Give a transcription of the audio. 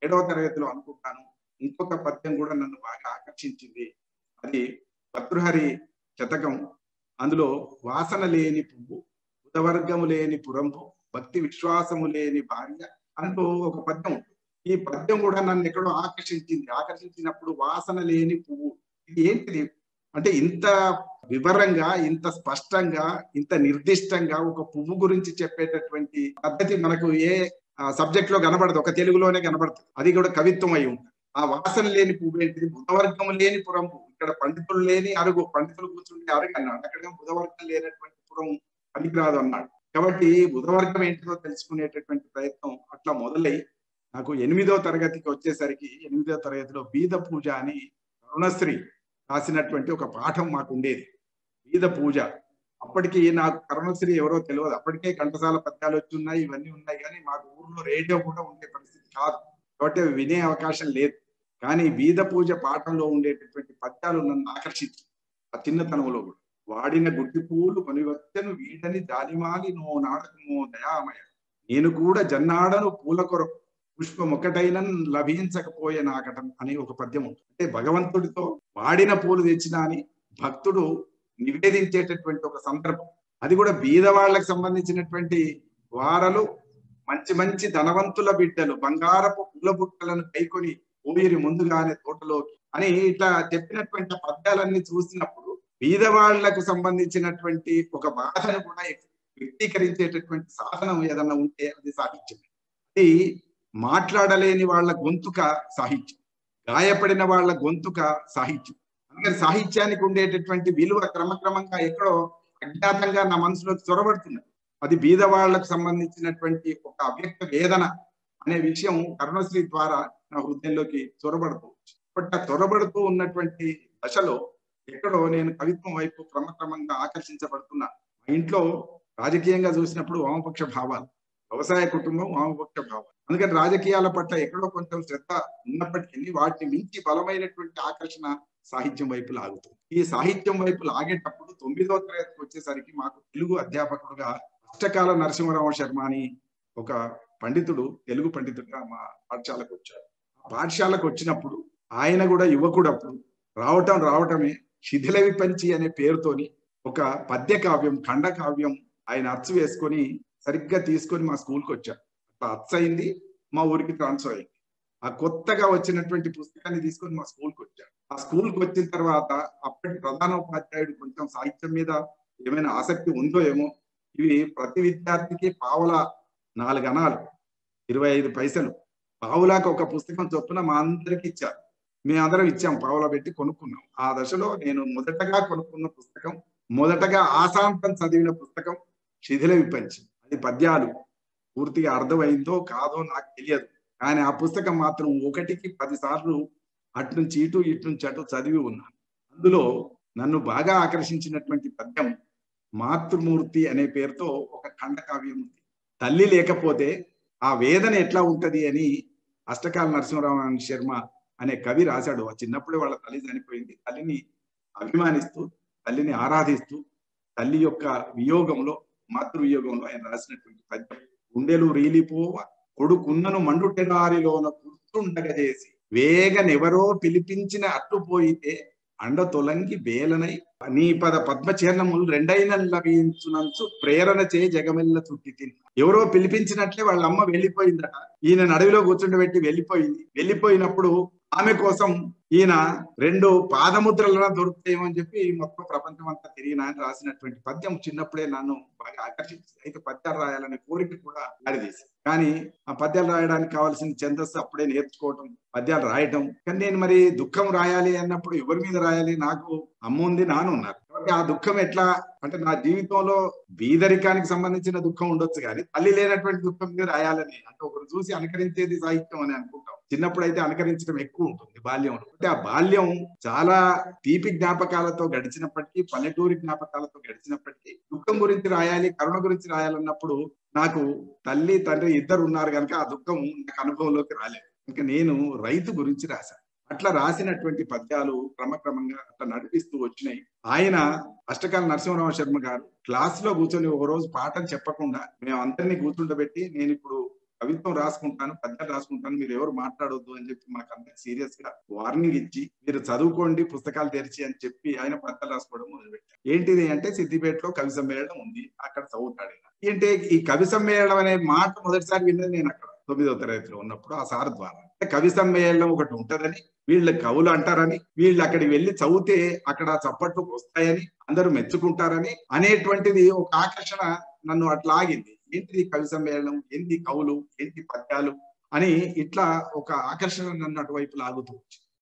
ఏడవ తరగతిలో అనుకుంటాను ఇంకొక పద్యం కూడా నన్ను బాగా ఆకర్షించింది అది భర్తృహరి శతకం అందులో వాసన లేని పువ్వు ఉదవర్గము లేని పురంపు భక్తి విశ్వాసము లేని భార్య అంటూ ఒక పద్యం ఉంటుంది ఈ పద్యం కూడా నన్ను ఎక్కడో ఆకర్షించింది ఆకర్షించినప్పుడు వాసన లేని పువ్వు ఇది ఏంటిది అంటే ఇంత వివరంగా ఇంత స్పష్టంగా ఇంత నిర్దిష్టంగా ఒక పువ్వు గురించి చెప్పేటటువంటి పద్ధతి మనకు ఏ సబ్జెక్ట్ లో కనబడదు ఒక తెలుగులోనే కనబడుతుంది అది కూడా కవిత్వం అయి ఉంటుంది ఆ వాసన లేని పువ్వు ఏంటిది బుధవర్గం లేని పురం పువ్వు ఇక్కడ పండితులు లేని అరుగు పండితులు కూర్చుంటే అరుగు అన్నాడు అక్కడ బుధవర్గం లేనటువంటి పురం పనికిరాదు అన్నాడు కాబట్టి బుధవర్గం ఏంటిదో తెలుసుకునేటటువంటి ప్రయత్నం అట్లా మొదలై నాకు ఎనిమిదో తరగతికి వచ్చేసరికి ఎనిమిదో తరగతిలో బీద పూజ అని కరుణశ్రీ రాసినటువంటి ఒక పాఠం మాకు ఉండేది బీద పూజ అప్పటికి నాకు కరుణశ్రీ ఎవరో తెలియదు అప్పటికే ఘంటసాల పద్యాలు వచ్చి ఉన్నాయి ఇవన్నీ ఉన్నాయి కానీ మాకు ఊర్లో రేడియో కూడా ఉండే పరిస్థితి కాదు కాబట్టి అవి వినే అవకాశం లేదు కానీ బీద పూజ పాఠంలో ఉండేటటువంటి పద్యాలు నన్ను ఆకర్షించు ఆ చిన్నతనంలో కూడా వాడిన గుడ్డి పూలు కొనివచ్చను వీడని జాలిమాలి నో నాడకమో దయామయ నేను కూడా జన్నాడను పూల కొరకు పుష్పం ఒకటైన లభించకపోయే నాకటం అని ఒక పద్యం ఉంటుంది అంటే భగవంతుడితో వాడిన పూలు తెచ్చినా అని భక్తుడు నివేదించేటటువంటి ఒక సందర్భం అది కూడా బీద వాళ్ళకి సంబంధించినటువంటి వారలు మంచి మంచి ధనవంతుల బిడ్డలు బంగారపు పూల బుట్టలను కైకొని ఊపిరి ముందుగానే తోటలోకి అని ఇట్లా చెప్పినటువంటి పద్యాలన్నీ చూసినప్పుడు బీద వాళ్లకు సంబంధించినటువంటి ఒక బాధను కూడా వ్యక్తీకరించేటటువంటి సాధనం ఏదన్నా ఉంటే అది సాహిత్యం అది మాట్లాడలేని వాళ్ళ గొంతుక సాహిత్యం గాయపడిన వాళ్ళ గొంతుక సాహిత్యం అందుకని సాహిత్యానికి ఉండేటటువంటి విలువ క్రమక్రమంగా ఎక్కడో అజ్ఞాతంగా నా మనసులోకి చొరబడుతున్నది అది బీద వాళ్లకు సంబంధించినటువంటి ఒక అవ్యక్త వేదన అనే విషయం కరుణశ్రీ ద్వారా నా హృదయంలోకి చొరబడుతూ బట్ ఆ చొరబడుతూ ఉన్నటువంటి దశలో ఎక్కడో నేను కవిత్వం వైపు క్రమక్రమంగా ఆకర్షించబడుతున్నా మా ఇంట్లో రాజకీయంగా చూసినప్పుడు వామపక్ష భావాలు వ్యవసాయ కుటుంబం వామపక్ష భావాలు అందుకని రాజకీయాల పట్ల ఎక్కడో కొంచెం శ్రద్ధ ఉన్నప్పటికీ వాటిని మించి బలమైనటువంటి ఆకర్షణ సాహిత్యం వైపు లాగుతుంది ఈ సాహిత్యం వైపు లాగేటప్పుడు తొమ్మిదో తరగతికి వచ్చేసరికి మాకు తెలుగు అధ్యాపకుడుగా అష్టకాల నరసింహరావు శర్మ అని ఒక పండితుడు తెలుగు పండితుడుగా మా పాఠశాలకు వచ్చాడు ఆ పాఠశాలకు వచ్చినప్పుడు ఆయన కూడా యువకుడు అప్పుడు రావటం రావటమే శిథిల విపంచి అనే పేరుతోని ఒక పద్య కావ్యం ఖండ కావ్యం ఆయన అచ్చు వేసుకొని సరిగ్గా తీసుకొని మా స్కూల్కి వచ్చాడు అట్లా అచ్చు అయింది మా ఊరికి ట్రాన్స్ఫర్ అయింది ఆ కొత్తగా వచ్చినటువంటి పుస్తకాన్ని తీసుకొని మా స్కూల్కి వచ్చాడు ఆ స్కూల్కి వచ్చిన తర్వాత అప్పటి ప్రధాన ఉపాధ్యాయుడు కొంచెం సాహిత్యం మీద ఏమైనా ఆసక్తి ఉందో ఏమో ఇవి ప్రతి విద్యార్థికి పావుల నాలుగు అనాలు ఇరవై ఐదు పైసలు పావులాకి ఒక పుస్తకం చొప్పున మా అందరికి ఇచ్చారు మేమందరం ఇచ్చాం పావులా పెట్టి కొనుక్కున్నాం ఆ దశలో నేను మొదటగా కొనుక్కున్న పుస్తకం మొదటగా ఆశాంతం చదివిన పుస్తకం శిథిల విపంచి అది పద్యాలు పూర్తిగా అర్థమైందో కాదో నాకు తెలియదు కానీ ఆ పుస్తకం మాత్రం ఒకటికి పది సార్లు అటు నుంచి ఇటు ఇటు నుంచి అటు చదివి ఉన్నాను అందులో నన్ను బాగా ఆకర్షించినటువంటి పద్యం మాతృమూర్తి అనే పేరుతో ఒక ఖండకావ్యం ఉంది తల్లి లేకపోతే ఆ వేదన ఎట్లా ఉంటది అని అష్టకాల నరసింహరావు శర్మ అనే కవి రాశాడు ఆ చిన్నప్పుడే వాళ్ళ తల్లి చనిపోయింది తల్లిని అభిమానిస్తూ తల్లిని ఆరాధిస్తూ తల్లి యొక్క వియోగంలో మాతృ వియోగంలో ఆయన రాసినటువంటి పద్యం గుండెలు రీలిపోవ కొడుకున్నను మండుటెడారిలోన గుర్తుండగజేసి వేగనెవరో పిలిపించిన అట్టుపోయితే అండ తొలంగి బేలనై నీ పద పద్మచరణములు రెండైన లభించునంచు ప్రేరణ చే జగమెల్ల చుట్టి తిని ఎవరో పిలిపించినట్లే వాళ్ళ అమ్మ వెళ్ళిపోయిందట ఈయన అడవిలో కూర్చుండబెట్టి వెళ్ళిపోయింది వెళ్ళిపోయినప్పుడు ఆమె కోసం ఈయన రెండు పాదముద్రలను దొరుకుతాయేమో అని చెప్పి మొత్తం ప్రపంచం అంతా తిరిగినా అని రాసినటువంటి పద్యం చిన్నప్పుడే నన్ను బాగా ఆకర్షించింది అయితే పద్యాలు రాయాలనే కోరిక కూడా దారితీసి కానీ ఆ పద్యాలు రాయడానికి కావాల్సిన ఛందస్సు అప్పుడే నేర్చుకోవటం పద్యాలు రాయటం కానీ నేను మరి దుఃఖం రాయాలి అన్నప్పుడు ఎవరి మీద రాయాలి నాకు అమ్మ ఉంది నాన్న ఉన్నారు కాబట్టి ఆ దుఃఖం ఎట్లా అంటే నా జీవితంలో బీదరికానికి సంబంధించిన దుఃఖం ఉండొచ్చు కానీ తల్లి లేనటువంటి దుఃఖం మీద రాయాలని అంటే ఒకరు చూసి అనుకరించేది సాహిత్యం అని అనుకుంటాం చిన్నప్పుడు అయితే అనుకరించడం ఎక్కువ ఉంటుంది బాల్యంలో అంటే ఆ బాల్యం చాలా తీపి జ్ఞాపకాలతో గడిచినప్పటికీ పల్లెటూరి జ్ఞాపకాలతో గడిచినప్పటికీ దుఃఖం గురించి రాయాలి కరుణ గురించి రాయాలన్నప్పుడు నాకు తల్లి తండ్రి ఇద్దరు ఉన్నారు కనుక ఆ దుఃఖం నాకు అనుభవంలోకి రాలేదు ఇంకా నేను రైతు గురించి రాశాను అట్లా రాసినటువంటి పద్యాలు క్రమక్రమంగా అట్లా నడిపిస్తూ వచ్చినాయి ఆయన అష్టకాల నరసింహరావు శర్మ గారు క్లాస్ లో కూర్చొని ఒక రోజు పాఠం చెప్పకుండా మేము అందరినీ కూర్చుండబెట్టి నేను ఇప్పుడు కవిత్వం రాసుకుంటాను పద్యాలు రాసుకుంటాను మీరు ఎవరు మాట్లాడొద్దు అని చెప్పి మాకు అందరికి సీరియస్ గా వార్నింగ్ ఇచ్చి మీరు చదువుకోండి పుస్తకాలు తెరిచి అని చెప్పి ఆయన పద్యాలు రాసుకోవడం మొదలుపెట్టారు ఏంటిది అంటే సిద్దిపేటలో కవి సమ్మేళనం ఉంది అక్కడ చదువుతాడు ఆయన. ఏంటి ఈ కవి సమ్మేళనం అనే మాట మొదటిసారి విన్నది నేను అక్కడ తొమ్మిదో తరగతిలో ఉన్నప్పుడు ఆ సార్ ద్వారా అంటే కవి సమ్మేళనం ఒకటి ఉంటదని వీళ్ళ కవులు అంటారని వీళ్ళు అక్కడికి వెళ్ళి చదివితే అక్కడ చప్పట్లు వస్తాయని అందరూ మెచ్చుకుంటారని అనేటువంటిది ఒక ఆకర్షణ నన్ను అట్లా ఆగింది ఏంటిది కవి సమ్మేళనం ఏంటి కవులు ఏంటి పద్యాలు అని ఇట్లా ఒక ఆకర్షణ నన్ను అటువైపు లాగుతూ వచ్చింది